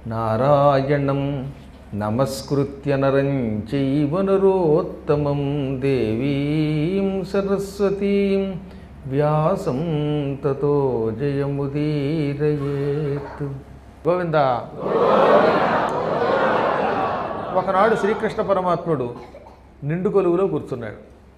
నారాయణం నమస్కృత్య నరం చైవ నరోత్తమం దేవీం సరస్వతీం వ్యాసం తతో జయముదీరయేత్ గోవింద ఒకనాడు శ్రీకృష్ణ పరమాత్ముడు నిండు కొలువులో కూర్చున్నాడు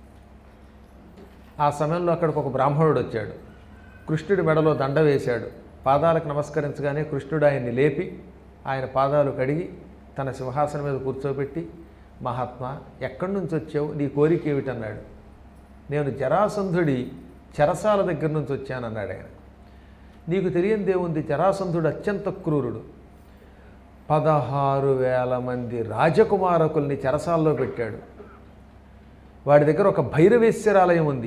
ఆ సమయంలో అక్కడికి ఒక బ్రాహ్మణుడు వచ్చాడు కృష్ణుడి మెడలో దండ వేశాడు పాదాలకు నమస్కరించగానే కృష్ణుడు ఆయన్ని లేపి ఆయన పాదాలు కడిగి తన సింహాసనం మీద కూర్చోబెట్టి మహాత్మా ఎక్కడి నుంచి వచ్చావు నీ కోరిక ఏమిటన్నాడు నేను జరాసంధుడి చెరసాల దగ్గర నుంచి వచ్చానన్నాడు ఆయన నీకు తెలియందేముంది జరాసంధుడు అత్యంత క్రూరుడు పదహారు వేల మంది రాజకుమారకుల్ని చెరసాల్లో పెట్టాడు వాడి దగ్గర ఒక భైరవేశ్వరాలయం ఉంది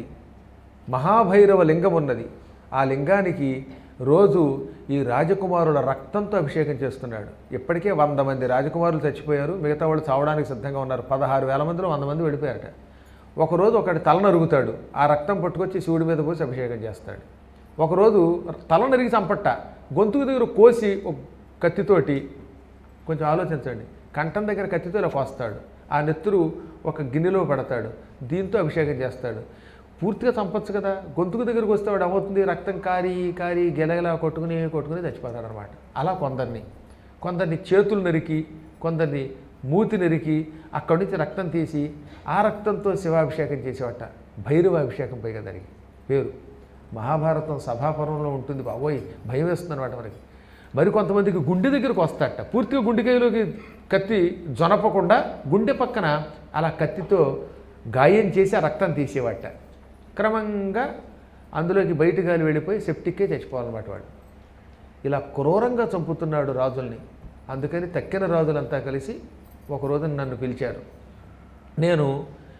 మహాభైరవ లింగం ఉన్నది ఆ లింగానికి రోజు ఈ రాజకుమారుల రక్తంతో అభిషేకం చేస్తున్నాడు ఇప్పటికే వంద మంది రాజకుమారులు చచ్చిపోయారు మిగతా వాళ్ళు చావడానికి సిద్ధంగా ఉన్నారు పదహారు వేల మందిలో వంద మంది వెళ్ళిపోయారట ఒకరోజు ఒకటి తల నరుగుతాడు ఆ రక్తం పట్టుకొచ్చి శివుడి మీద పోసి అభిషేకం చేస్తాడు ఒకరోజు తల నరిగి చంపట్ట గొంతుకు దగ్గర కోసి ఒక కత్తితోటి కొంచెం ఆలోచించండి కంఠం దగ్గర కత్తితో ఇలా కోస్తాడు ఆ నెత్తురు ఒక గిన్నెలో పెడతాడు దీంతో అభిషేకం చేస్తాడు పూర్తిగా చంపొచ్చు కదా గొంతుకు దగ్గరకు వస్తే వాడు ఏమవుతుంది రక్తం కారి కారి గెలగలా కొట్టుకుని కొట్టుకుని చచ్చిపోతాడు అనమాట అలా కొందరిని కొందరిని చేతులు నరికి కొందరిని మూతి నరికి అక్కడి నుంచి రక్తం తీసి ఆ రక్తంతో శివాభిషేకం చేసేవట భైరవాభిషేకం పైగా దానికి పేరు మహాభారతం సభాపర్వంలో ఉంటుంది బాబోయ్ భయం వేస్తుంది అనమాట మనకి మరి కొంతమందికి గుండె దగ్గరకు వస్తాడట పూర్తిగా గుండెకాయలోకి కత్తి జొనపకుండా గుండె పక్కన అలా కత్తితో గాయం చేసి ఆ రక్తం తీసేవాట క్రమంగా అందులోకి బయట గాలి వెళ్ళిపోయి సెప్టిక్కే చచ్చిపోవాలన్నమాట వాడు ఇలా క్రూరంగా చంపుతున్నాడు రాజుల్ని అందుకని తక్కిన రాజులంతా కలిసి ఒక రోజున నన్ను పిలిచారు నేను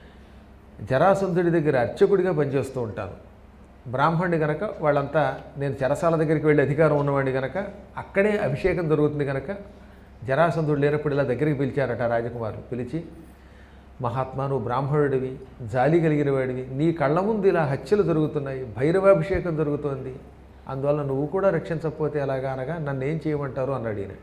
జరాసంధుడి దగ్గర అర్చకుడిగా పనిచేస్తూ ఉంటాను బ్రాహ్మణుడి గనక వాళ్ళంతా నేను చెరసాల దగ్గరికి వెళ్ళి అధికారం ఉన్నవాడిని గనక అక్కడే అభిషేకం జరుగుతుంది కనుక జరాసంధుడు లేనప్పుడు ఇలా దగ్గరికి పిలిచారట రాజకుమారులు పిలిచి మహాత్మా నువ్వు బ్రాహ్మణుడివి జాలి కలిగిన వాడివి నీ కళ్ళ ముందు ఇలా హత్యలు జరుగుతున్నాయి భైరవాభిషేకం జరుగుతోంది అందువల్ల నువ్వు కూడా రక్షించకపోతే ఎలాగా అనగా నన్ను ఏం చేయమంటారు అన్నాడు ఈయన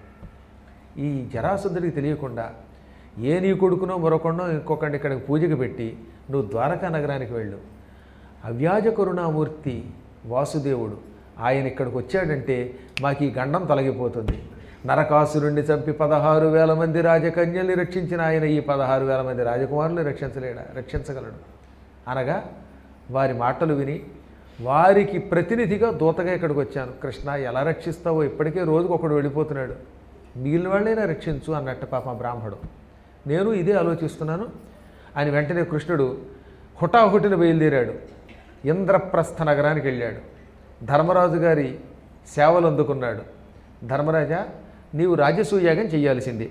ఈ జరాసంధుడికి తెలియకుండా ఏ నీ కొడుకునో మరొకనో ఇంకొకటి ఇక్కడికి పూజకి పెట్టి నువ్వు ద్వారకా నగరానికి వెళ్ళు అవ్యాజ కరుణామూర్తి వాసుదేవుడు ఆయన ఇక్కడికి వచ్చాడంటే మాకు ఈ గండం తొలగిపోతుంది నరకాసురుణ్ణి చంపి పదహారు వేల మంది రాజకన్యల్ని రక్షించిన ఆయన ఈ పదహారు వేల మంది రాజకుమారుల్ని రక్షించలేడా రక్షించగలడు అనగా వారి మాటలు విని వారికి ప్రతినిధిగా దూతగా ఇక్కడికి వచ్చాను కృష్ణ ఎలా రక్షిస్తావో ఇప్పటికే రోజుకు ఒకడు వెళ్ళిపోతున్నాడు మిగిలిన వాళ్ళైనా రక్షించు అన్నట్టు పాప బ్రాహ్మడు నేను ఇదే ఆలోచిస్తున్నాను ఆయన వెంటనే కృష్ణుడు హుటాహుటిన బయలుదేరాడు ఇంద్రప్రస్థ నగరానికి వెళ్ళాడు ధర్మరాజు గారి సేవలు అందుకున్నాడు ధర్మరాజా నీవు రాజసూయాగం చేయాల్సిందే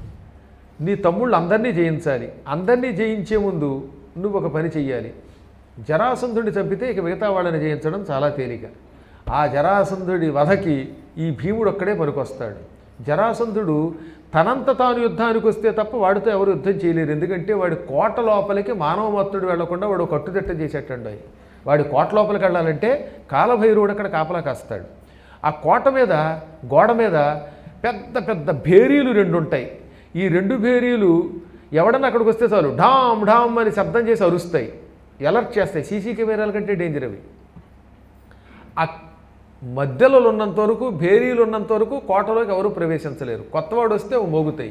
నీ తమ్ముళ్ళు అందరినీ జయించాలి అందరినీ జయించే ముందు నువ్వు ఒక పని చెయ్యాలి జరాసంధుడిని చంపితే ఇక మిగతా వాళ్ళని జయించడం చాలా తేలిక ఆ జరాసంధుడి వధకి ఈ భీముడు ఒక్కడే పనికొస్తాడు జరాసంధుడు తనంత తాను యుద్ధానికి వస్తే తప్ప వాడితో ఎవరు యుద్ధం చేయలేరు ఎందుకంటే వాడి కోట లోపలికి మానవ మత్తుడు వెళ్లకుండా వాడు కట్టుదిట్టం చేసేటండు అయి వాడి కోట లోపలికి వెళ్ళాలంటే కాలభైరవుడు అక్కడ కాపలా కాస్తాడు ఆ కోట మీద గోడ మీద పెద్ద పెద్ద భేరీలు రెండు ఉంటాయి ఈ రెండు భేరీలు ఎవడన్నా అక్కడికి వస్తే చాలు ఢామ్ ఢామ్ అని శబ్దం చేసి అరుస్తాయి ఎలర్ట్ చేస్తాయి సీసీ కెమెరాల కంటే డేంజర్ అవి ఆ మధ్యలో ఉన్నంత వరకు భేరీలు ఉన్నంత వరకు కోటలోకి ఎవరు ప్రవేశించలేరు కొత్తవాడు వస్తే అవి మోగుతాయి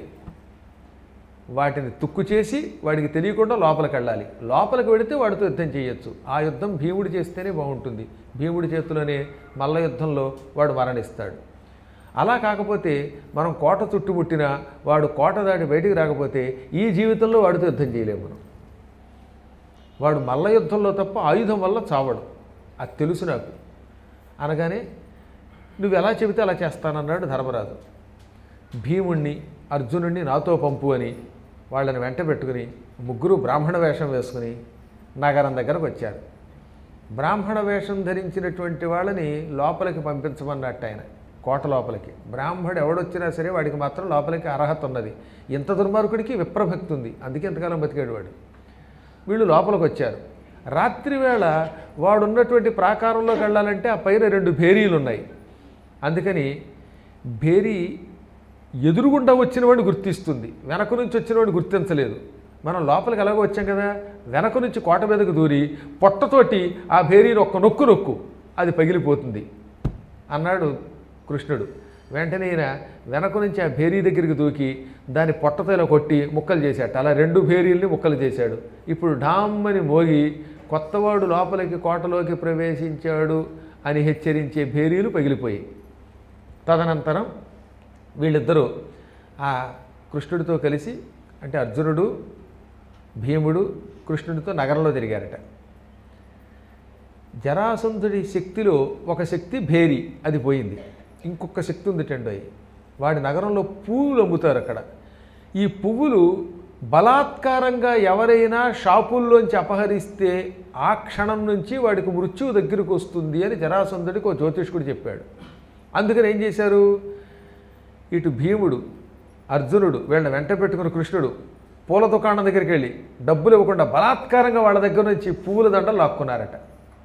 వాటిని తుక్కు చేసి వాడికి తెలియకుండా లోపలికి వెళ్ళాలి లోపలికి వెళితే వాడితో యుద్ధం చేయొచ్చు ఆ యుద్ధం భీముడు చేస్తేనే బాగుంటుంది భీముడి చేతిలోనే మల్ల యుద్ధంలో వాడు మరణిస్తాడు అలా కాకపోతే మనం కోట చుట్టుముట్టినా వాడు కోట దాటి బయటికి రాకపోతే ఈ జీవితంలో వాడితో యుద్ధం చేయలేము మనం వాడు మల్ల యుద్ధంలో తప్ప ఆయుధం వల్ల చావడు అది తెలుసు నాకు అనగానే నువ్వు ఎలా చెబితే అలా చేస్తానన్నాడు ధర్మరాజు భీముణ్ణి అర్జునుణ్ణి నాతో పంపు అని వాళ్ళని వెంట పెట్టుకుని ముగ్గురు బ్రాహ్మణ వేషం వేసుకుని నగరం దగ్గరకు వచ్చారు బ్రాహ్మణ వేషం ధరించినటువంటి వాళ్ళని లోపలికి పంపించమన్నట్టు ఆయన కోట లోపలికి బ్రాహ్మడు ఎవడొచ్చినా సరే వాడికి మాత్రం లోపలికి అర్హత ఉన్నది ఇంత దుర్మార్గుడికి విప్రభక్తి ఉంది అందుకే ఎంతకాలం బతికాడు వాడు వీళ్ళు లోపలికి వచ్చారు రాత్రి వేళ వాడు ఉన్నటువంటి ప్రాకారంలోకి వెళ్ళాలంటే ఆ పైన రెండు భేరీలు ఉన్నాయి అందుకని భేరీ ఎదురుగుండా వచ్చిన వాడిని గుర్తిస్తుంది వెనక నుంచి వచ్చిన వాడిని గుర్తించలేదు మనం లోపలికి ఎలాగో వచ్చాం కదా వెనక నుంచి కోట మీదకు దూరి పొట్టతోటి ఆ భేరీని ఒక్క నొక్కు నొక్కు అది పగిలిపోతుంది అన్నాడు కృష్ణుడు వెంటనే ఈయన వెనక నుంచి ఆ భేరీ దగ్గరికి దూకి దాని పొట్టతో ఇలా కొట్టి ముక్కలు చేశాడు అలా రెండు భేరీల్ని ముక్కలు చేశాడు ఇప్పుడు ఢామ్మని మోగి కొత్తవాడు లోపలికి కోటలోకి ప్రవేశించాడు అని హెచ్చరించే భేరీలు పగిలిపోయాయి తదనంతరం వీళ్ళిద్దరూ ఆ కృష్ణుడితో కలిసి అంటే అర్జునుడు భీముడు కృష్ణుడితో నగరంలో తిరిగారట జరాసంధుడి శక్తిలో ఒక శక్తి భేరి అది పోయింది ఇంకొక శక్తి ఉంది టెండోయ్ వాడి నగరంలో పువ్వులు అమ్ముతారు అక్కడ ఈ పువ్వులు బలాత్కారంగా ఎవరైనా షాపుల్లోంచి అపహరిస్తే ఆ క్షణం నుంచి వాడికి మృత్యువు దగ్గరకు వస్తుంది అని జరాసంధుడికి ఒక జ్యోతిష్కుడు చెప్పాడు అందుకని ఏం చేశారు ఇటు భీముడు అర్జునుడు వీళ్ళని వెంట పెట్టుకున్న కృష్ణుడు పూల దుకాణం దగ్గరికి వెళ్ళి డబ్బులు ఇవ్వకుండా బలాత్కారంగా వాళ్ళ దగ్గర నుంచి పువ్వుల దండలు లాక్కున్నారట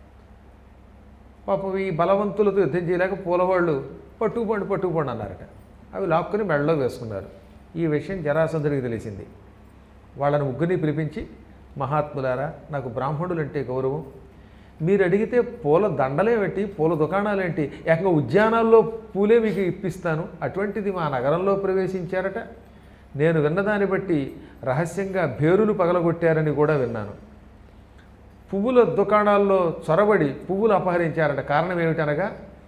పాపం ఈ బలవంతులతో యుద్ధం చేయలేక పూలవాళ్ళు పట్టుకుపోండి పట్టుకుపోండి అన్నారట అవి లాక్కుని మెడలో వేసుకున్నారు ఈ విషయం జరాసంధుడికి తెలిసింది వాళ్ళని ముగ్గురిని పిలిపించి మహాత్ములారా నాకు బ్రాహ్మణులు అంటే గౌరవం మీరు అడిగితే పూల దండలేమిటి పూల దుకాణాలేంటి ఏకంగా ఉద్యానాల్లో పూలే మీకు ఇప్పిస్తాను అటువంటిది మా నగరంలో ప్రవేశించారట నేను విన్నదాన్ని బట్టి రహస్యంగా భేరులు పగలగొట్టారని కూడా విన్నాను పువ్వుల దుకాణాల్లో చొరబడి పువ్వులు అపహరించారట కారణం ఏమిటనగా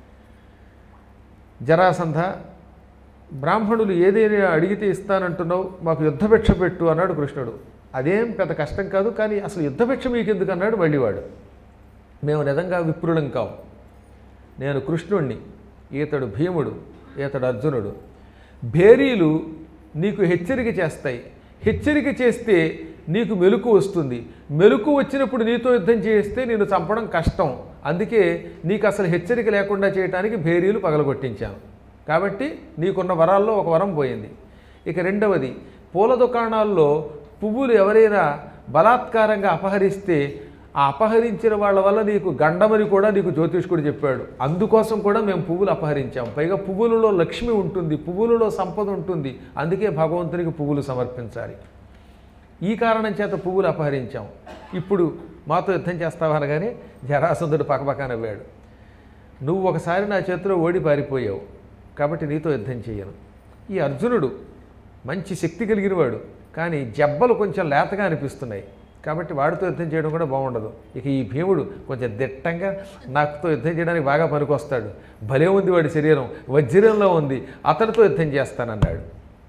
జరాసంధ బ్రాహ్మణులు ఏదైనా అడిగితే ఇస్తానంటున్నావు మాకు యుద్ధభిక్ష పెట్టు అన్నాడు కృష్ణుడు అదేం పెద్ద కష్టం కాదు కానీ అసలు యుద్ధభిక్ష మీకు ఎందుకు అన్నాడు మళ్ళీ వాడు మేము నిజంగా విప్రులం కావు నేను కృష్ణుణ్ణి ఈతడు భీముడు ఈతడు అర్జునుడు భేరీలు నీకు హెచ్చరిక చేస్తాయి హెచ్చరిక చేస్తే నీకు మెలకు వస్తుంది మెలకు వచ్చినప్పుడు నీతో యుద్ధం చేస్తే నేను చంపడం కష్టం అందుకే నీకు అసలు హెచ్చరిక లేకుండా చేయడానికి భేరీలు పగలగొట్టించాను కాబట్టి నీకున్న వరాల్లో ఒక వరం పోయింది ఇక రెండవది పూల దుకాణాల్లో పువ్వులు ఎవరైనా బలాత్కారంగా అపహరిస్తే ఆ అపహరించిన వాళ్ళ వల్ల నీకు గండమని కూడా నీకు జ్యోతిష్కుడు చెప్పాడు అందుకోసం కూడా మేము పువ్వులు అపహరించాం పైగా పువ్వులలో లక్ష్మి ఉంటుంది పువ్వులలో సంపద ఉంటుంది అందుకే భగవంతునికి పువ్వులు సమర్పించాలి ఈ కారణం చేత పువ్వులు అపహరించాం ఇప్పుడు మాతో యుద్ధం చేస్తావా అనగానే జరాసంధుడు పక్కపక్క నవ్వాడు నువ్వు ఒకసారి నా చేతిలో ఓడి పారిపోయావు కాబట్టి నీతో యుద్ధం చేయను ఈ అర్జునుడు మంచి శక్తి కలిగినవాడు కానీ జబ్బలు కొంచెం లేతగా అనిపిస్తున్నాయి కాబట్టి వాడితో యుద్ధం చేయడం కూడా బాగుండదు ఇక ఈ భీముడు కొంచెం దిట్టంగా నాకుతో యుద్ధం చేయడానికి బాగా పనికొస్తాడు భలే ఉంది వాడి శరీరం వజ్రంలో ఉంది అతనితో యుద్ధం చేస్తానన్నాడు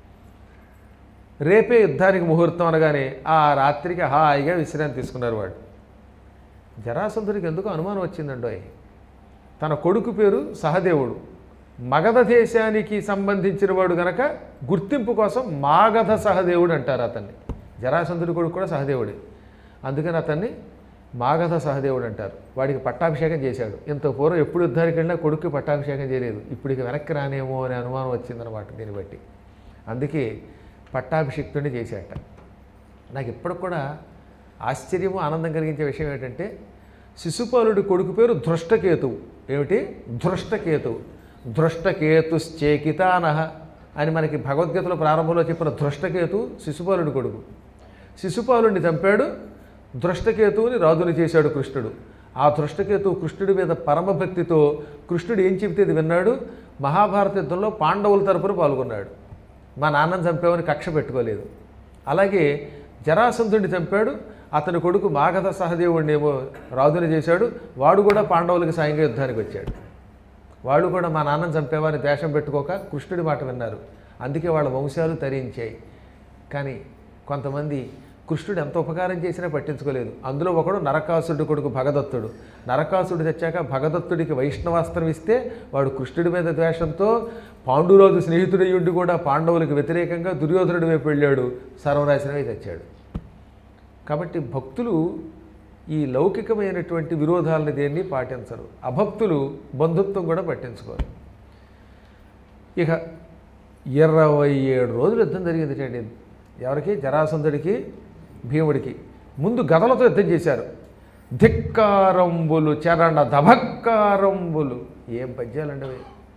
రేపే యుద్ధానికి ముహూర్తం అనగానే ఆ రాత్రికి హాయిగా విశ్రాంతి తీసుకున్నారు వాడు జరాసంధుడికి ఎందుకు అనుమానం వచ్చిందండోయ్ తన కొడుకు పేరు సహదేవుడు మగధ దేశానికి సంబంధించిన వాడు గనక గుర్తింపు కోసం మాగధ సహదేవుడు అంటారు అతన్ని జరాసంధుడి కొడుకు కూడా సహదేవుడే అందుకని అతన్ని మాగధ సహదేవుడు అంటారు వాడికి పట్టాభిషేకం చేశాడు ఇంత పూర్వం ఎప్పుడు యుద్ధానికి వెళ్ళినా కొడుక్కి పట్టాభిషేకం చేయలేదు ఇప్పుడు ఇక వెనక్కి రానేమో అనే అనుమానం వచ్చిందనమాట దీన్ని బట్టి అందుకే పట్టాభిషిక్తుడిని చేశాట నాకు ఇప్పటికి కూడా ఆశ్చర్యము ఆనందం కలిగించే విషయం ఏంటంటే శిశుపాలుడి కొడుకు పేరు ధృష్టకేతువు ఏమిటి ధృష్టకేతువు ధృష్టకేతుశ్చేకితానహ అని మనకి భగవద్గీతలో ప్రారంభంలో చెప్పిన ధృష్టకేతు శిశుపాలుడి కొడుకు శిశుపాలుడిని చంపాడు ధృష్టకేతువుని రాజుని చేశాడు కృష్ణుడు ఆ ధృష్టకేతువు కృష్ణుడి మీద పరమభక్తితో కృష్ణుడు ఏం చెబితే ఇది విన్నాడు మహాభారత యుద్ధంలో పాండవుల తరపున పాల్గొన్నాడు మా నాన్నని చంపామని కక్ష పెట్టుకోలేదు అలాగే జరాసంధుడిని చంపాడు అతని కొడుకు మాగధ సహదేవుడిని ఏమో రాజుని చేశాడు వాడు కూడా పాండవులకి సాయంగా యుద్ధానికి వచ్చాడు వాళ్ళు కూడా మా నాన్నని చంపేవారిని ద్వేషం పెట్టుకోక కృష్ణుడి మాట విన్నారు అందుకే వాళ్ళ వంశాలు తరించాయి కానీ కొంతమంది కృష్ణుడు ఎంత ఉపకారం చేసినా పట్టించుకోలేదు అందులో ఒకడు నరకాసుడి కొడుకు భగదత్తుడు నరకాసుడు తెచ్చాక భగదత్తుడికి వైష్ణవాస్త్రం ఇస్తే వాడు కృష్ణుడి మీద ద్వేషంతో పాండురాజు స్నేహితుడై ఉండి కూడా పాండవులకు వ్యతిరేకంగా దుర్యోధనుడి వైపు వెళ్ళాడు సర్వనాశనమై తెచ్చాడు కాబట్టి భక్తులు ఈ లౌకికమైనటువంటి విరోధాలని దేన్ని పాటించరు అభక్తులు బంధుత్వం కూడా పట్టించుకోరు ఇక ఇరవై ఏడు రోజులు యుద్ధం జరిగింది చూడండి ఎవరికి జరాసంధుడికి భీముడికి ముందు గదలతో యుద్ధం చేశారు ధిక్కారంబులు చరణ దభక్కారంబులు ఏం పద్యాలండి అవి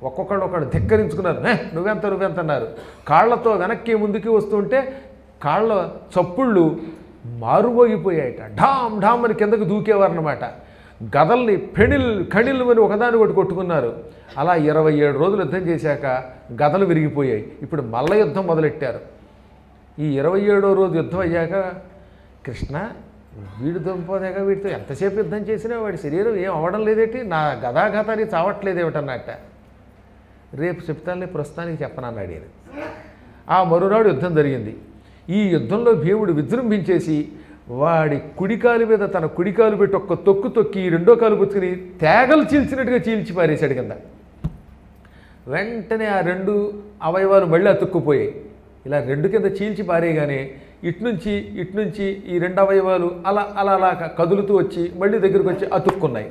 ఒక్కొక్కడు ఒకడు ధిక్కరించుకున్నారు "ఏ, నువ్వెంత నువ్వెంత అన్నారు కాళ్ళతో వెనక్కి ముందుకి వస్తుంటే కాళ్ళ చప్పుళ్ళు మారుమోగిపోయాయట ఢామ్ ఢామ్ అని కిందకు దూకేవారనమాట గదల్ని పెణిల్ కణిల్ అని ఒకదాని ఒకటి కొట్టుకున్నారు అలా ఇరవై ఏడు రోజులు యుద్ధం చేశాక గదలు విరిగిపోయాయి ఇప్పుడు మల్ల యుద్ధం మొదలెట్టారు ఈ ఇరవై ఏడో రోజు యుద్ధం అయ్యాక కృష్ణ వీడు దుంపదేగా వీడితో ఎంతసేపు యుద్ధం చేసినా వాడి శరీరం ఏం అవ్వడం లేదేటి నా గదాఘాతానికి చావట్లేదేమిటన్నట్ట రేపు చెప్తానులే ప్రస్తుతానికి చెప్పనన్నాడు ఈయన ఆ మరునాడు యుద్ధం జరిగింది ఈ యుద్ధంలో భీముడు విజృంభించేసి వాడి కుడికాలు మీద తన కుడికాలు పెట్టి ఒక్క తొక్కు తొక్కి ఈ రెండో కాలు పుచ్చుకుని తేగలు చీల్చినట్టుగా చీల్చి పారేశాడు కింద వెంటనే ఆ రెండు అవయవాలు మళ్ళీ అతుక్కుపోయాయి ఇలా రెండు కింద చీల్చి పారేయగానే ఇట్నుంచి ఇట్నుంచి ఈ రెండు అవయవాలు అలా అలా అలా కదులుతూ వచ్చి మళ్ళీ దగ్గరికి వచ్చి అతుక్కున్నాయి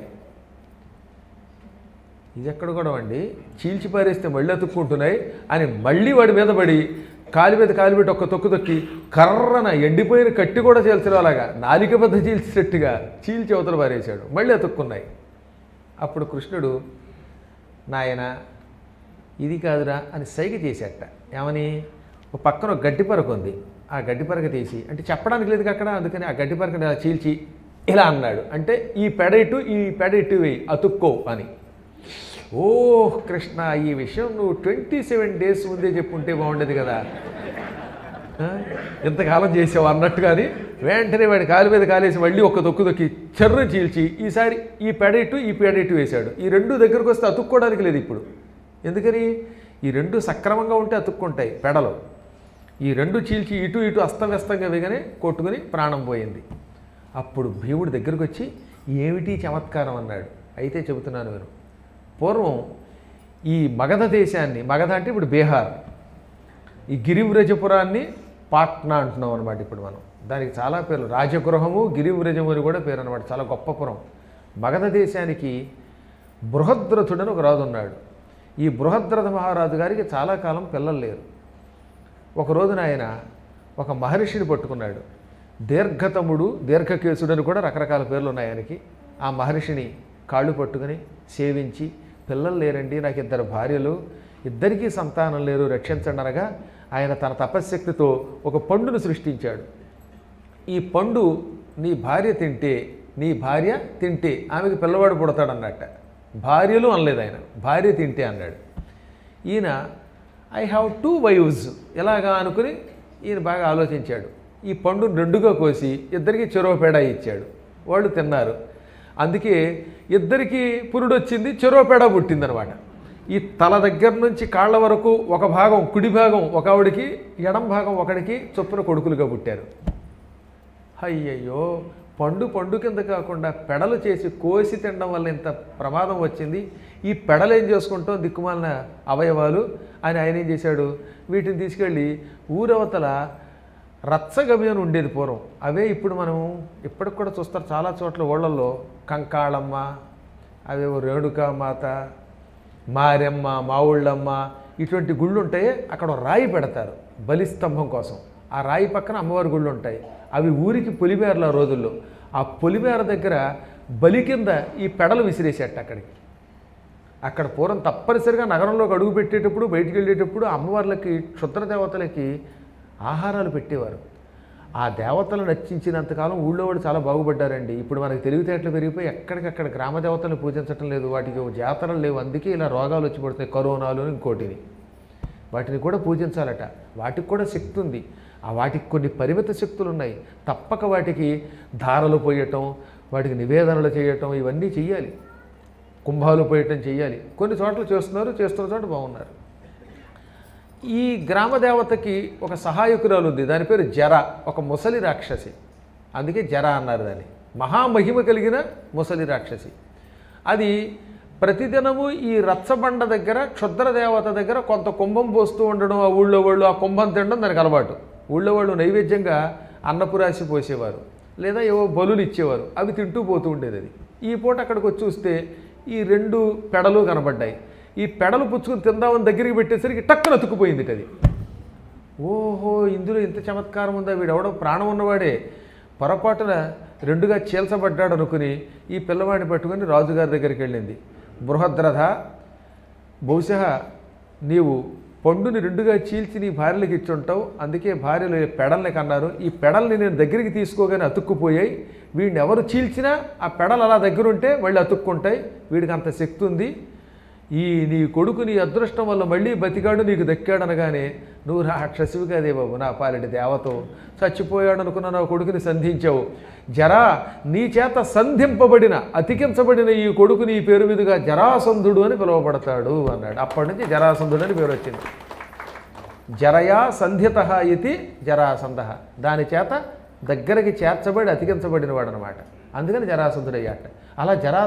ఇది ఎక్కడ కూడా అండి చీల్చి పారేస్తే మళ్ళీ అతుక్కుంటున్నాయి అని మళ్ళీ వాడి మీద పడి కాలి మీద కాలి పెట్టి ఒక్క తొక్కు తొక్కి కర్రన ఎండిపోయిన కట్టి కూడా చీల్చడం అలాగా నాలిక బద్ద చీల్చినట్టుగా చీల్చి అవతల పారేశాడు మళ్ళీ అతుక్కున్నాయి అప్పుడు కృష్ణుడు నాయన ఇది కాదురా అని సైగ చేసేట ఏమని ఒక పక్కన ఒక గడ్డి పరక ఉంది ఆ గడ్డి పరక తీసి అంటే చెప్పడానికి లేదు అక్కడ అందుకని ఆ గడ్డి పరకని అలా చీల్చి ఇలా అన్నాడు అంటే ఈ పెడ ఇటు ఈ పెడ ఇటు వేయి అతుక్కో అని ఓ కృష్ణ ఈ విషయం నువ్వు ట్వంటీ సెవెన్ డేస్ ముందే చెప్పుంటే బాగుండేది కదా ఆ? ఇంతకాలం చేసావు అన్నట్టుగాని వెంటనే వాడి కాలు మీద కాలేసి మళ్ళీ ఒక్క తొక్కు తొక్కి చెర్ర చీల్చి ఈసారి ఈ పెడైటు ఈ పెడైటు వేశాడు ఈ రెండు దగ్గరకు వస్తే అతుక్కోవడానికి లేదు ఇప్పుడు ఎందుకని ఈ రెండు సక్రమంగా ఉంటే అతుక్కుంటాయి పెడలు ఈ రెండు చీల్చి ఇటు ఇటు అస్తవ్యస్తంగా వేగనే కొట్టుకుని ప్రాణం పోయింది అప్పుడు భీముడి దగ్గరకు వచ్చి ఏమిటి చమత్కారం అన్నాడు అయితే చెబుతున్నాను మీరు పూర్వం ఈ మగధ దేశాన్ని మగధ అంటే ఇప్పుడు బీహార్ ఈ గిరివ్రజపురాన్ని పాట్నా అంటున్నాం అనమాట ఇప్పుడు మనం దానికి చాలా పేర్లు రాజగృహము గిరివ్రజము అని కూడా పేరు అనమాట చాలా గొప్ప పురం మగధ దేశానికి బృహద్రథుడని ఒక రాజు ఉన్నాడు ఈ బృహద్రథ మహారాజు గారికి చాలా కాలం పిల్లలు లేరు ఒక రోజున ఆయన ఒక మహర్షిని పట్టుకున్నాడు దీర్ఘతముడు దీర్ఘకేశుడు అని కూడా రకరకాల పేర్లు ఉన్నాయి ఆయనకి ఆ మహర్షిని కాళ్ళు పట్టుకుని సేవించి పిల్లలు లేరండి నాకు ఇద్దరు భార్యలు ఇద్దరికీ సంతానం లేరు రక్షించండి అనగా ఆయన తన తపశ్శక్తితో ఒక పండును సృష్టించాడు ఈ పండు నీ భార్య తింటే నీ భార్య తింటే ఆమెకి పిల్లవాడు పుడతాడన్నట్ట భార్యలు అనలేదు ఆయన భార్య తింటే అన్నాడు ఈయన ఐ హ్యావ్ టూ వైవ్స్ ఎలాగా అనుకుని ఈయన బాగా ఆలోచించాడు ఈ పండు రెండుగా కోసి ఇద్దరికి చెరువ పేడ ఇచ్చాడు వాళ్ళు తిన్నారు అందుకే ఇద్దరికి పురుడు వచ్చింది చెరువ పేడ పుట్టిందనమాట ఈ తల దగ్గర నుంచి కాళ్ళ వరకు ఒక భాగం కుడి భాగం ఒక ఆవిడికి ఎడం భాగం ఒకడికి చొప్పున కొడుకులుగా పుట్టారు అయ్యయ్యో పండు పండు కింద కాకుండా పెడలు చేసి కోసి తినడం వల్ల ఇంత ప్రమాదం వచ్చింది ఈ పెడలు ఏం చేసుకుంటాం దిక్కుమాలిన అవయవాలు అని ఆయన ఏం చేశాడు వీటిని తీసుకెళ్ళి ఊరవతల రచ్చగమి అని ఉండేది పూర్వం అవే ఇప్పుడు మనం ఇప్పటికి కూడా చూస్తారు చాలా చోట్ల ఊళ్ళల్లో కంకాళమ్మ అవేవో రేణుకా మాత మారెమ్మ మావుళ్ళమ్మ ఇటువంటి గుళ్ళు ఉంటాయి అక్కడ ఒక రాయి పెడతారు బలిస్తంభం కోసం ఆ రాయి పక్కన అమ్మవారి గుళ్ళు ఉంటాయి అవి ఊరికి పొలిమేరలు ఆ రోజుల్లో ఆ పొలిమేర దగ్గర బలి కింద ఈ పెడలు విసిరేసేట అక్కడికి అక్కడ పూర్వం తప్పనిసరిగా నగరంలోకి అడుగు పెట్టేటప్పుడు బయటికి వెళ్ళేటప్పుడు అమ్మవార్లకి క్షుద్ర దేవతలకి ఆహారాలు పెట్టేవారు ఆ దేవతలు నచ్చించినంతకాలం ఊళ్ళో వాళ్ళు చాలా బాగుపడ్డారండి ఇప్పుడు మనకి తెలివితేటలు పెరిగిపోయి ఎక్కడికక్కడ గ్రామ దేవతలను పూజించటం లేదు వాటికి ఓ జాతరలు లేవు అందుకే ఇలా రోగాలు వచ్చి పడుతున్నాయి కరోనాలు ఇంకోటిని వాటిని కూడా పూజించాలట వాటికి కూడా శక్తి ఉంది ఆ వాటికి కొన్ని పరిమిత శక్తులు ఉన్నాయి తప్పక వాటికి ధారలు పోయటం వాటికి నివేదనలు చేయటం ఇవన్నీ చెయ్యాలి కుంభాలు పోయటం చెయ్యాలి కొన్ని చోట్ల చేస్తున్నారు చేస్తున్న చోట బాగున్నారు ఈ గ్రామ దేవతకి ఒక సహాయకురాలు ఉంది దాని పేరు జర ఒక ముసలి రాక్షసి అందుకే జర అన్నారు దాన్ని మహామహిమ కలిగిన ముసలి రాక్షసి అది ప్రతిదినము ఈ రచ్చబండ దగ్గర క్షుద్ర దేవత దగ్గర కొంత కుంభం పోస్తూ ఉండడం ఆ ఊళ్ళో వాళ్ళు ఆ కుంభం తినడం దానికి అలవాటు ఊళ్ళో వాళ్ళు నైవేద్యంగా అన్నపురాశి పోసేవారు లేదా ఏవో బలులు ఇచ్చేవారు అవి తింటూ పోతూ ఉండేది అది ఈ పూట అక్కడికి వచ్చి చూస్తే ఈ రెండు పెడలు కనబడ్డాయి ఈ పెడలు పుచ్చుకుని తిందామని దగ్గరికి పెట్టేసరికి టక్కున అతుక్కుపోయింది అది ఓహో ఇందులో ఇంత చమత్కారం ఉందా వీడెవడో ప్రాణం ఉన్నవాడే పొరపాటున రెండుగా చీల్చబడ్డాడు అనుకుని ఈ పిల్లవాడిని పట్టుకొని రాజుగారి దగ్గరికి వెళ్ళింది బృహద్రథ బహుశా నీవు పండుని రెండుగా చీల్చి నీ భార్యలకు ఇచ్చుంటావు అందుకే భార్యలు ఈ పెడల్ని కన్నారు ఈ పెడల్ని నేను దగ్గరికి తీసుకోగానే అతుక్కుపోయాయి వీడిని ఎవరు చీల్చినా ఆ పెడలు అలా దగ్గర ఉంటే మళ్ళీ అతుక్కుంటాయి వీడికి అంత శక్తి ఉంది ఈ నీ కొడుకు నీ అదృష్టం వల్ల మళ్ళీ బతికాడు నీకు దక్కాడు అనగానే నువ్వు రాక్షసివి కదే బాబు నా పాలిటి దేవతో చచ్చిపోయాడు అనుకున్న నా కొడుకుని సంధించావు జరా నీ చేత సంధింపబడిన అతికించబడిన ఈ కొడుకు నీ పేరు మీదుగా జరాసంధుడు అని పిలువబడతాడు అన్నాడు అప్పటి నుంచి జరాసంధుడు అని పేరు వచ్చింది జరయా సంధిత ఇది జరాసంధ దాని చేత దగ్గరికి చేర్చబడి అతికించబడిన వాడు అనమాట అందుకని జరాసంధుడయ్యాట అలా జరా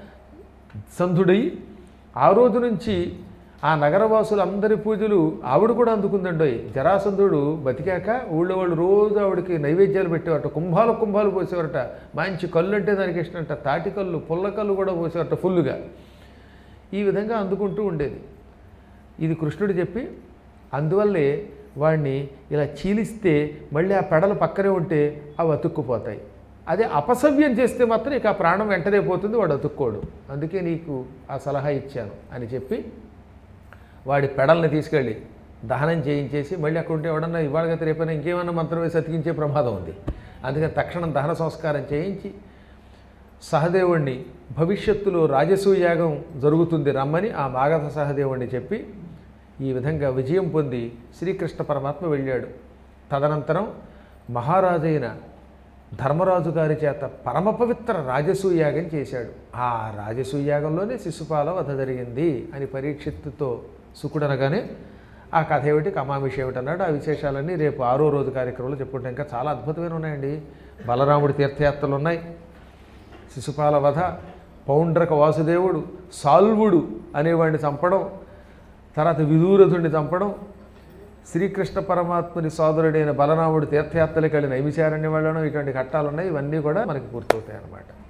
సంధుడై ఆ రోజు నుంచి ఆ నగరవాసులు అందరి పూజలు ఆవిడ కూడా అందుకుందండోయ్ జరాసంధుడు బతికాక ఊళ్ళో వాళ్ళు రోజు ఆవిడకి నైవేద్యాలు పెట్టేవారట కుంభాలు కుంభాలు పోసేవారట మంచి కళ్ళు అంటే దానికి ఇష్టంట తాటి కళ్ళు పుల్ల కళ్ళు కూడా పోసేవారట ఫుల్లుగా ఈ విధంగా అందుకుంటూ ఉండేది ఇది కృష్ణుడు చెప్పి అందువల్లే వాడిని ఇలా చీలిస్తే మళ్ళీ ఆ పెడలు పక్కనే ఉంటే అవి అతుక్కుపోతాయి అదే అపసవ్యం చేస్తే మాత్రం ఇక ఆ ప్రాణం వెంటనే పోతుంది వాడు అతుక్కోడు అందుకే నీకు ఆ సలహా ఇచ్చాను అని చెప్పి వాడి పెడల్ని తీసుకెళ్ళి దహనం చేయించేసి మళ్ళీ అక్కడ ఉంటే ఎవడన్నా ఇవాళ రేపైనా ఇంకేమన్నా మంత్రం వేసి అతికించే ప్రమాదం ఉంది అందుకని తక్షణం దహన సంస్కారం చేయించి సహదేవుణ్ణి భవిష్యత్తులో రాజసూయ యాగం జరుగుతుంది రమ్మని ఆ మాగధ సహదేవుణ్ణి చెప్పి ఈ విధంగా విజయం పొంది శ్రీకృష్ణ పరమాత్మ వెళ్ళాడు తదనంతరం మహారాజైన ధర్మరాజు గారి చేత పరమ పవిత్ర రాజసూయాగం చేశాడు ఆ రాజసూయాగంలోనే శిశుపాల వధ జరిగింది అని పరీక్షిత్తుతో సుకుడనగానే ఆ కథ ఏమిటి కమామిషి ఏమిటి అన్నాడు ఆ విశేషాలన్నీ రేపు ఆరో రోజు కార్యక్రమంలో చెప్పుకుంటాం ఇంకా చాలా అద్భుతమైన ఉన్నాయండి బలరాముడి తీర్థయాత్రలు ఉన్నాయి శిశుపాల వధ పౌండ్రక వాసుదేవుడు సాల్వుడు అనేవాడిని చంపడం తర్వాత విదూరథుడిని చంపడం శ్రీకృష్ణ పరమాత్ముని సోదరుడైన బలరాముడు తీర్థయాత్రలకు వెళ్ళి నైమిశారణ్యం వెళ్ళడం ఇటువంటి ఘట్టాలు ఉన్నాయి ఇవన్నీ కూడా మనకి పూర్తవుతాయి అన్నమాట